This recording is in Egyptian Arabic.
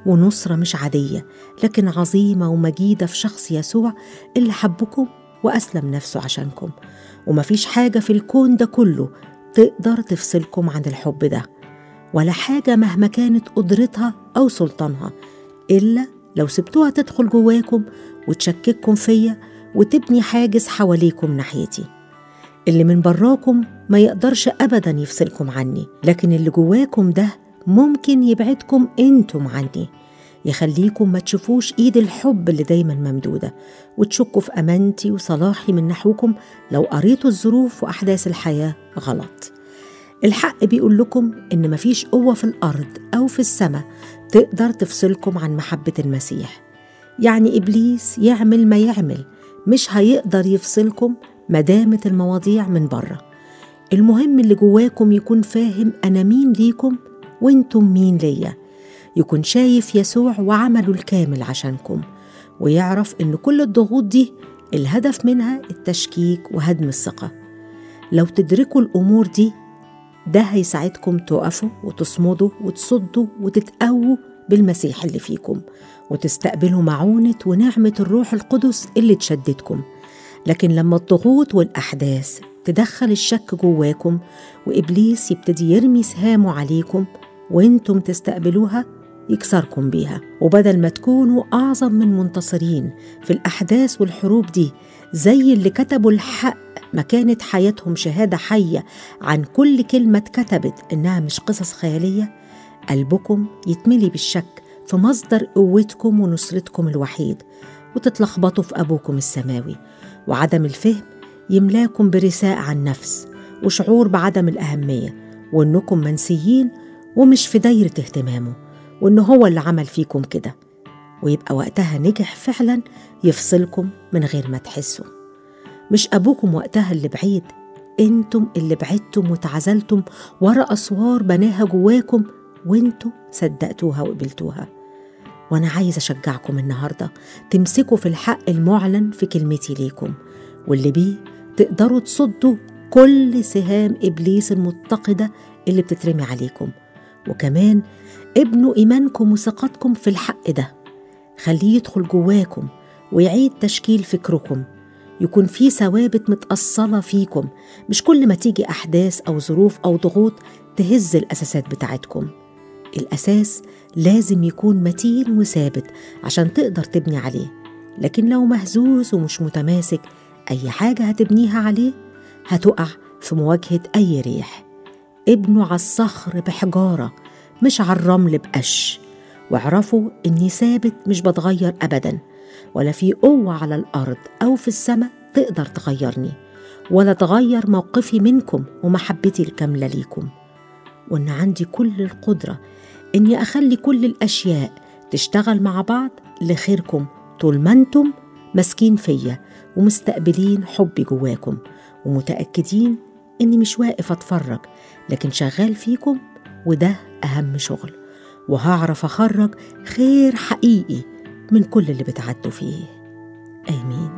ونصرة مش عادية لكن عظيمة ومجيدة في شخص يسوع اللي حبكم وأسلم نفسه عشانكم ومفيش حاجة في الكون ده كله تقدر تفصلكم عن الحب ده ولا حاجة مهما كانت قدرتها أو سلطانها إلا لو سبتوها تدخل جواكم وتشكككم فيا وتبني حاجز حواليكم ناحيتي اللي من براكم ما يقدرش أبدا يفصلكم عني لكن اللي جواكم ده ممكن يبعدكم انتم عني يخليكم ما تشوفوش ايد الحب اللي دايما ممدودة وتشكوا في امانتي وصلاحي من نحوكم لو قريتوا الظروف واحداث الحياة غلط الحق بيقول لكم ان مفيش قوة في الارض او في السماء تقدر تفصلكم عن محبة المسيح يعني ابليس يعمل ما يعمل مش هيقدر يفصلكم مدامت المواضيع من بره المهم اللي جواكم يكون فاهم انا مين ليكم وانتم مين ليا يكون شايف يسوع وعمله الكامل عشانكم ويعرف ان كل الضغوط دي الهدف منها التشكيك وهدم الثقه لو تدركوا الامور دي ده هيساعدكم تقفوا وتصمدوا وتصدوا وتتقووا بالمسيح اللي فيكم وتستقبلوا معونة ونعمة الروح القدس اللي تشددكم لكن لما الضغوط والأحداث تدخل الشك جواكم وإبليس يبتدي يرمي سهامه عليكم وانتم تستقبلوها يكسركم بيها وبدل ما تكونوا أعظم من منتصرين في الأحداث والحروب دي زي اللي كتبوا الحق ما كانت حياتهم شهادة حية عن كل كلمة اتكتبت إنها مش قصص خيالية قلبكم يتملي بالشك في مصدر قوتكم ونصرتكم الوحيد وتتلخبطوا في أبوكم السماوي وعدم الفهم يملاكم برثاء عن نفس وشعور بعدم الأهمية وإنكم منسيين ومش في دايرة اهتمامه وإن هو اللي عمل فيكم كده ويبقى وقتها نجح فعلا يفصلكم من غير ما تحسوا مش أبوكم وقتها اللي بعيد انتم اللي بعدتم وتعزلتم ورا أسوار بناها جواكم وانتم صدقتوها وقبلتوها وأنا عايز أشجعكم النهاردة تمسكوا في الحق المعلن في كلمتي ليكم واللي بيه تقدروا تصدوا كل سهام إبليس المتقدة اللي بتترمي عليكم وكمان ابنوا إيمانكم وثقتكم في الحق ده خليه يدخل جواكم ويعيد تشكيل فكركم يكون في ثوابت متأصلة فيكم مش كل ما تيجي أحداث أو ظروف أو ضغوط تهز الأساسات بتاعتكم الأساس لازم يكون متين وثابت عشان تقدر تبني عليه لكن لو مهزوز ومش متماسك أي حاجة هتبنيها عليه هتقع في مواجهة أي ريح ابنوا على الصخر بحجارة مش على الرمل بقش واعرفوا إني ثابت مش بتغير أبدا ولا في قوة على الأرض أو في السماء تقدر تغيرني ولا تغير موقفي منكم ومحبتي الكاملة ليكم وإن عندي كل القدرة إني أخلي كل الأشياء تشتغل مع بعض لخيركم طول ما أنتم ماسكين فيا ومستقبلين حبي جواكم ومتأكدين إني مش واقف أتفرج لكن شغال فيكم وده أهم شغل وهعرف أخرج خير حقيقي من كل اللي بتعدوا فيه آمين